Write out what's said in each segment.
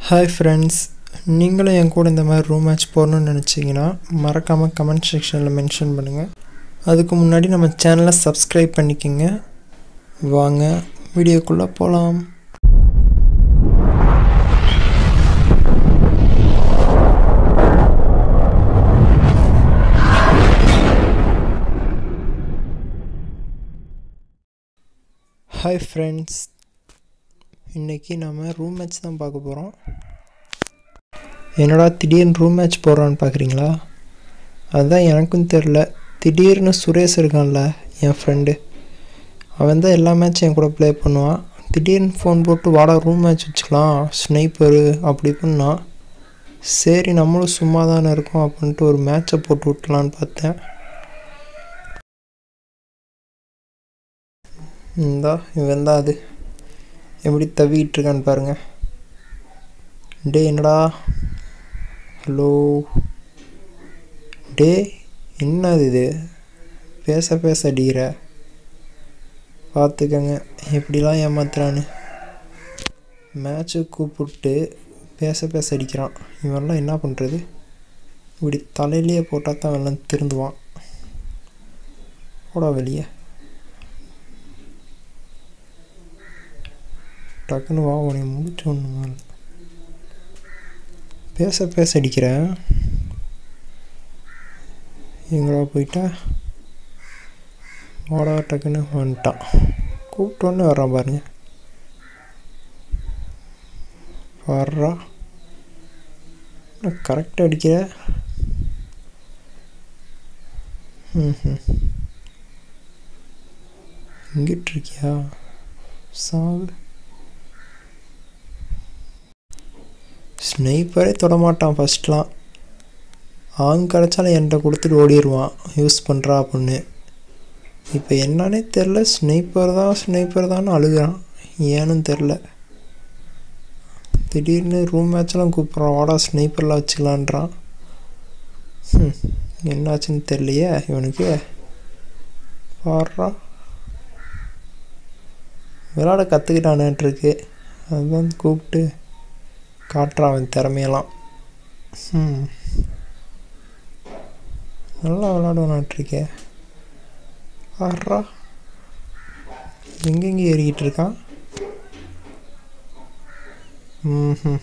Hi friends நீங்களும் என் கூட இந்த மாதிரி ரூம் மேட்ச் போடணும்னு நினச்சிங்கன்னா மறக்காமல் கமெண்ட் செக்ஷனில் மென்ஷன் பண்ணுங்கள் அதுக்கு முன்னாடி நம்ம சேனலை சப்ஸ்கிரைப் பண்ணிக்கோங்க வாங்க வீடியோக்குள்ளே போகலாம் ஹாய் ஃப்ரெண்ட்ஸ் இன்றைக்கி நம்ம ரூம் மேட்ச் தான் பார்க்க போகிறோம் என்னடா திடீர்னு ரூம் மேட்ச் போடுறான்னு பார்க்குறீங்களா அதுதான் எனக்கும் தெரில திடீர்னு சுரேஷ் இருக்கான்ல என் ஃப்ரெண்டு அவன் தான் எல்லா மேட்சும் என் கூட ப்ளே பண்ணுவான் திடீர்னு ஃபோன் போட்டு வாடா ரூம் மேட்ச் வச்சுக்கலாம் ஸ்னைப்பரு அப்படி இப்படின்னா சரி நம்மளும் சும்மா தானே இருக்கோம் அப்படின்ட்டு ஒரு மேட்சை போட்டு விட்டலான்னு பார்த்தேன் இந்தா இவன் தான் அது எப்படி தவிக்கிட்டு இருக்கான்னு பாருங்க டே என்னடா ஹலோ டே என்னது இது பேச பேச அடிக்கிற பார்த்துக்கங்க எப்படிலாம் ஏமாத்துறான்னு மேட்ச்சுக்கு கூப்பிட்டு பேச பேச அடிக்கிறான் இவன்லாம் என்ன பண்ணுறது இப்படி தலையிலேயே போட்டால் தான் எல்லாம் திருந்துவான் போடா வெளியே டக்குன்னு வா உன்னை முடிச்சு ஒன்று பேச பேச அடிக்கிறேன் எங்கடா போயிட்டா வாடா டக்குன்னு வந்துட்டான் கூப்பிட்டோன்னே வர்றான் பாருங்க வர்றா கரெக்டாக அடிக்கிற ம் ம் இங்கிட்டு இருக்கியா சாவு ஸ்னைப்பரே தொடமாட்டான் ஃபஸ்ட்லாம் ஆங் கிடச்சாலும் என்கிட்ட கொடுத்துட்டு ஓடிடுவான் யூஸ் பண்ணுறா அப்படின்னு இப்போ என்னன்னே தெரில ஸ்னைப்பர் தான் ஸ்னைப்பர் தான் அழுகிறான் ஏன்னு தெரில திடீர்னு ரூம் மேட்ச்லாம் கூப்பிட்றான் வாடா ஸ்னைப்பர்லாம் வச்சுக்கலான்றான் என்னாச்சுன்னு தெரியலையே இவனுக்கு பாடுறா விளாட கற்றுக்கிட்டானேன்ட்டுருக்கு அதுதான் கூப்பிட்டு காட்டுறான் அவன் திறமையெல்லாம் ம் நல்லா விளாடுவானாட்ருக்கே ஆடுறா எங்கெங்கே ஏறிக்கிட்டு இருக்கான் ம்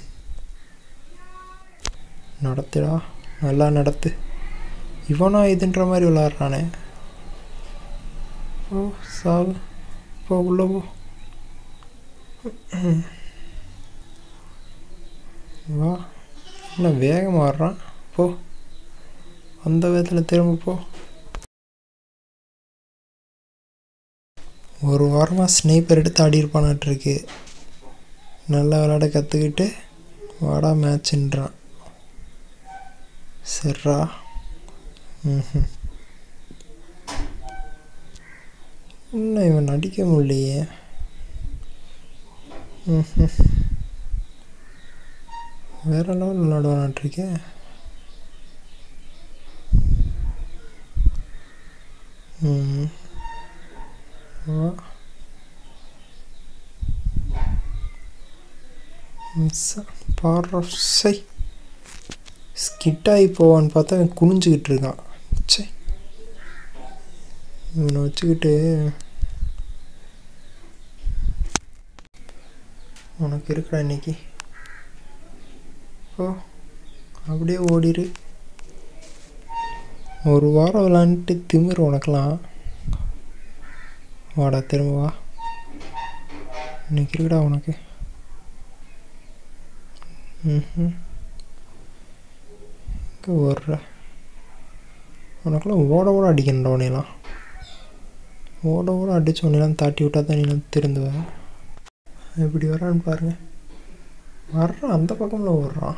நடத்துடா நல்லா நடத்து இவனா இதுன்ற மாதிரி விளாட்றானே ஓ சாவு போ உள்ள போ வா என்ன வேகமாக வர்றான் போ அந்த விதத்தில் திரும்ப போ ஒரு வாரமாக ஸ்னைப்பர் எடுத்து ஆடியிருப்பானாட்டிருக்கு நல்லா விளாட கற்றுக்கிட்டு வாடா மேட்ச்ன்றான் சரிடா ம் இன்னும் இவன் அடிக்க முடியலையே ம் வேற லெவல் விளாடுவானாட்டிருக்கேன் ம் வா பாடுற சை ஸ்கிட்டாகி போவான்னு பார்த்தா அவன் குனிஞ்சிக்கிட்டு இருக்கான் சை இவனை வச்சுக்கிட்டு உனக்கு இருக்கா இன்னைக்கு ஓ அப்படியே ஓடிரு ஒரு வாரம் விளாண்டுட்டு திமிர் உனக்கெலாம் வாடா திரும்ப வா இன்னைக்கு இருக்குடா உனக்கு ம் இங்கே ஓடுற உனக்கெல்லாம் ஓட ஓட அடிக்கணும்டா உன்னையெல்லாம் ஓட ஓட அடித்து உன்னையெல்லாம் தாட்டி விட்டா தான் நீ திருந்துவேன் எப்படி வரான்னு பாருங்கள் வர்றான் அந்த பக்கமில் ஓடுறான்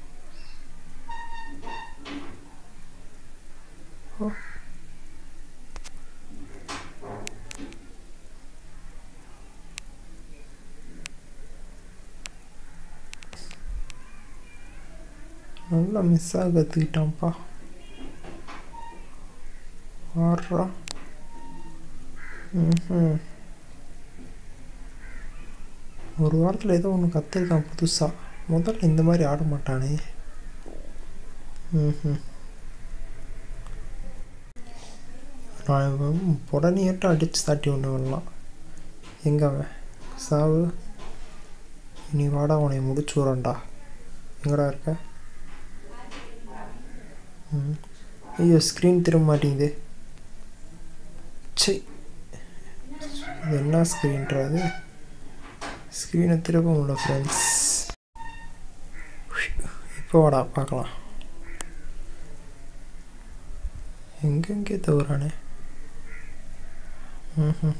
நல்லா மிஸ் ஆக கற்றுக்கிட்டான்ப்பா வர்றா ம் ஒரு வாரத்தில் ஏதோ ஒன்று கற்றுருக்கான் புதுசாக முதல்ல இந்த மாதிரி ஆட மாட்டானே ம் நான் புடனியாட்டம் அடித்து தாட்டி ஒன்று வரலாம் எங்க அவன் சாவு நீ வாடா உன்னை முடிச்சு விட்றேன்டா எங்கடா இருக்க ம் ஐயோ ஸ்க்ரீன் திரும்ப மாட்டேங்குது சே இது என்ன ஸ்க்ரீன்றது ஸ்க்ரீனை திரும்ப முடியல ஃப்ரெண்ட்ஸ் இப்போ வாடா பார்க்கலாம் எங்கெங்கே தவறானே ம்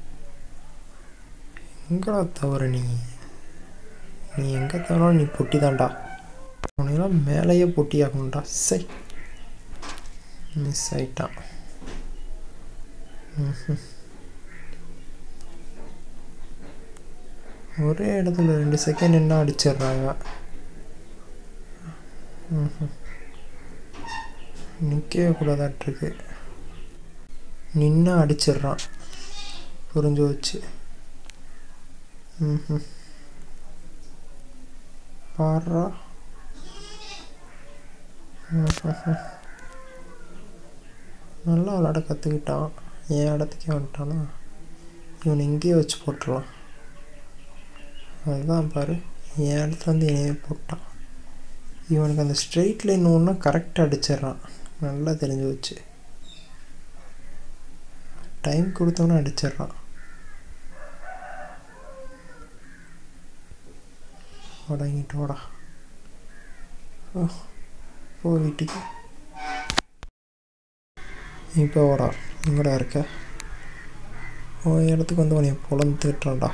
எங்கடா தவறு நீ நீ எங்கே தவறாலும் நீ பொட்டி தான்டா உனையெல்லாம் மேலேயே பொட்டி ஆகணும்டா சை மிஸ் ஆயிட்டான் ம்ஹும். ஒரே இடத்துல ரெண்டு செகண்ட் என்ன அடிச்சிடுறாங்க ம்ஹும். நிற்கவே கூடாதாட்டிருக்கு நின்று அடிச்சிடுறான் புரிஞ்சு வச்சு ம் பாடுறா நல்லா விளாட கற்றுக்கிட்டான் என் இடத்துக்கே வந்துட்டானா இவனை இங்கேயே வச்சு போட்டுடலாம் அதுதான் பாரு என் இடத்துல வந்து என்னையே போட்டான் இவனுக்கு அந்த ஸ்ட்ரெயிட் லைன் ஒன்றா கரெக்டாக அடிச்சிடுறான் நல்லா தெரிஞ்சு வச்சு டைம் கொடுத்தவொன்னே அடிச்சிடுறான் வாடங்கிட்டு வாடா ஓ, போ வீட்டுக்கு இப்போ வாடா எங்கடா இருக்க உன் இடத்துக்கு வந்து உன்னை பொழந்து திட்டுறான்டா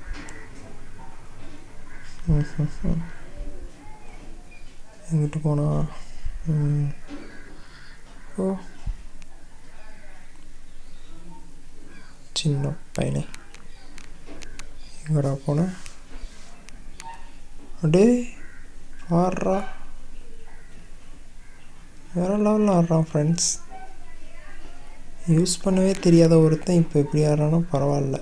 ம் ம், ம். எங்கிட்டு போனா ம். ஓ சின்ன பையனே எங்கடா போன அடே ஆடுறா வேற லெவலில் ஆடுறான் ஃப்ரெண்ட்ஸ் யூஸ் பண்ணவே தெரியாத ஒருத்தன் இப்போ எப்படி ஆடுறானோ பரவாயில்ல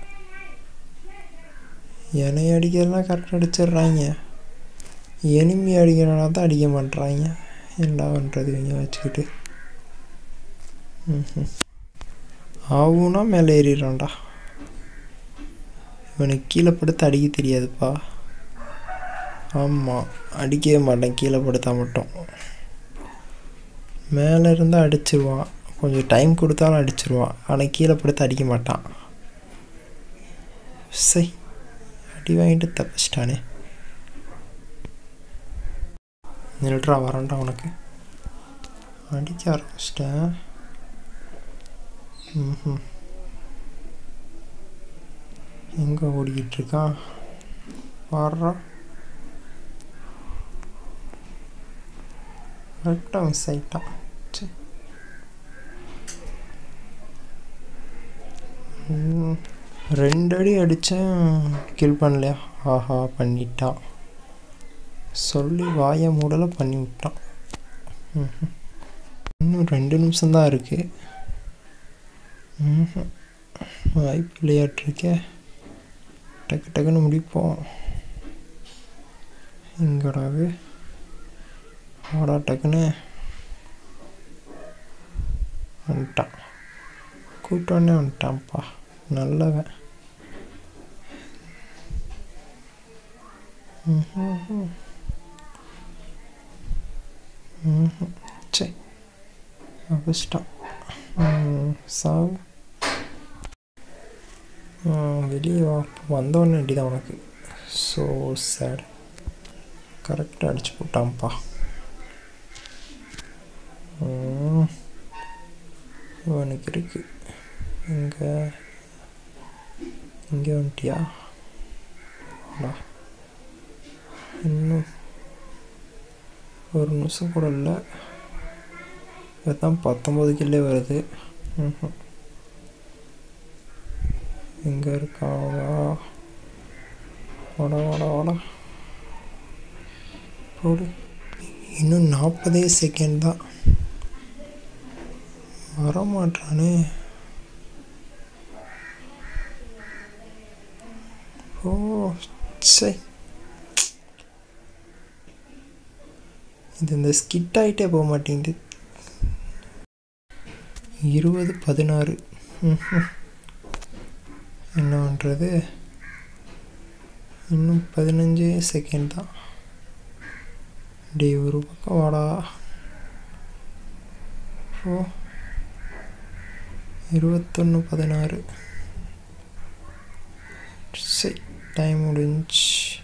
என்னை அடிக்கிறதுலாம் கரெக்டாக அடிச்சிடுறாங்க எனிமி அடிக்கிறனால தான் அடிக்க மாட்றாங்க என்ன பண்ணுறது இவங்க வச்சுக்கிட்டு ம்ஹும். ஆவுனா மேலே ஏறிடுறான்டா இவனுக்கு கீழே படுத்து அடிக்க தெரியாதுப்பா ஆமாம் அடிக்கவே மாட்டேன் கீழே படுத்தா மட்டும் மேலே இருந்தால் அடிச்சிருவான் கொஞ்சம் டைம் கொடுத்தாலும் அடிச்சிருவான் ஆனால் கீழே படுத்து அடிக்க மாட்டான் சை அடி வாங்கிட்டு தப்பிச்சிட்டானே நில்றா வரேன்டா உனக்கு அடிக்க ஆரம்பிச்சிட்டேன் ம் எங்கே ஓடிக்கிட்டு இருக்கான் பாடுறா கரெக்டாக மிஸ் ஆகிட்டான் ச்சே. ம், ரெண்டு அடி அடித்தேன் கில் பண்ணலையா ஆஹா பண்ணிட்டான் சொல்லி வாயை மூடலை பண்ணி விட்டான் ம்ஹும். இன்னும் ரெண்டு நிமிஷம்தான் இருக்கு ம்ஹும். வாய்ப்பு இல்லையாட்டிருக்கே டக்கு டக்குன்னு முடிப்போம் எங்கடாது வாடா டக்குன்னு வந்துட்டான் கூப்பிட்டோன்னே வந்துட்டான்ப்பா நல்லவன் ம்ஹும். ம்ஹும். சே அவசிட்டான் சாவு வெளியே வா வந்தோடனே அடிதான் உனக்கு ஸோ சேட் கரெக்டாக அடிச்சு போட்டான்ப்பா ம். இவனுக்கு இருக்கு இங்கே இங்கே வந்துட்டியா வாடா. இன்னும் ஒரு நிமிஷம் கூட இல்லை இதுதான் பத்தொம்போது கில்லே வருது ம்ஹும். எங்கே இருக்கான் வா வாடா வாடா வாடா போடு இன்னும் நாற்பதே செகண்ட் தான் வரமாட்டானே ஓ சை இது இந்த ஸ்கிட் ஆகிட்டே போக மாட்டேங்குது இருபது பதினாறு ம்ஹும். என்ன பண்ணுறது இன்னும் பதினஞ்சு செகண்ட் தான் டே ஒரு பக்கம் வாடா ஓ இருபத்தொன்று பதினாறு சரி டைம் முடிஞ்சு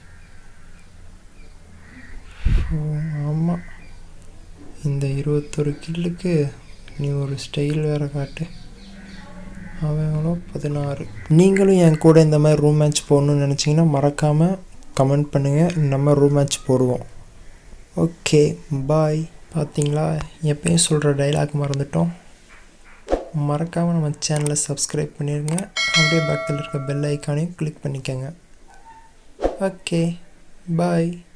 ஓ ஆமாம் இந்த இருபத்தொரு கில்லுக்கு நீ ஒரு ஸ்டைல் வேறு காட்டு அவன் எவ்வளோ பதினாறு நீங்களும் என் கூட இந்த மாதிரி ரூம் மேட்ச் போடணும்னு நினச்சிங்கன்னா மறக்காமல் கமெண்ட் பண்ணுங்கள் நம்ம ரூம் மேட்ச் போடுவோம் ஓகே பாய் பார்த்தீங்களா எப்பயும் சொல்கிற டைலாக் மறந்துட்டோம் மறக்காமல் நம்ம சேனலை சப்ஸ்கிரைப் பண்ணிடுங்க அப்படியே பக்கத்தில் இருக்க பெல் ஐக்கானையும் கிளிக் பண்ணிக்கோங்க ஓகே பாய்